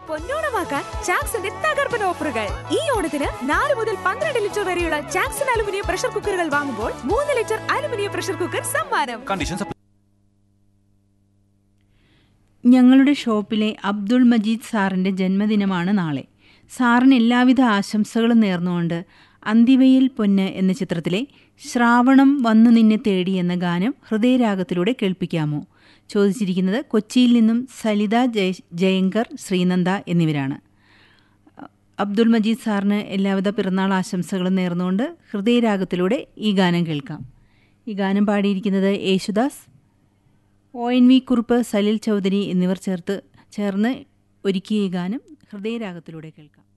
പൊന്നോണമാക്കാൻ ചാക്സിന്റെ തകർപ്പൻ ഓഫറുകൾ ഈ ഓണത്തിന് നാല് മുതൽ പന്ത്രണ്ട് ലിറ്റർ വരെയുള്ള ചാക്സൺ അലുമിനിയം പ്രഷർ കുക്കറുകൾ വാങ്ങുമ്പോൾ മൂന്ന് ലിറ്റർ അലുമിനിയം പ്രഷർ കുക്കർ സമ്മാനം കണ്ടീഷൻസ് ഞങ്ങളുടെ ഷോപ്പിലെ അബ്ദുൾ മജീദ് സാറിൻ്റെ ജന്മദിനമാണ് നാളെ സാറിന് എല്ലാവിധ ആശംസകളും നേർന്നുകൊണ്ട് അന്തിവയിൽ പൊന്ന് എന്ന ചിത്രത്തിലെ ശ്രാവണം വന്നു നിന്നെ തേടി എന്ന ഗാനം ഹൃദയരാഗത്തിലൂടെ കേൾപ്പിക്കാമോ ചോദിച്ചിരിക്കുന്നത് കൊച്ചിയിൽ നിന്നും സലിത ജയ ജയങ്കർ ശ്രീനന്ദ എന്നിവരാണ് അബ്ദുൾ മജീദ് സാറിന് എല്ലാവിധ പിറന്നാൾ ആശംസകളും നേർന്നുകൊണ്ട് ഹൃദയരാഗത്തിലൂടെ ഈ ഗാനം കേൾക്കാം ഈ ഗാനം പാടിയിരിക്കുന്നത് Yesudas O N V Kurup Salil Chowdhury എന്നിവർ ചേർത്ത് ചേർന്ന് ഒരുക്കിയ ഈ ഗാനം ഹൃദയരാഗത്തിലൂടെ കേൾക്കാം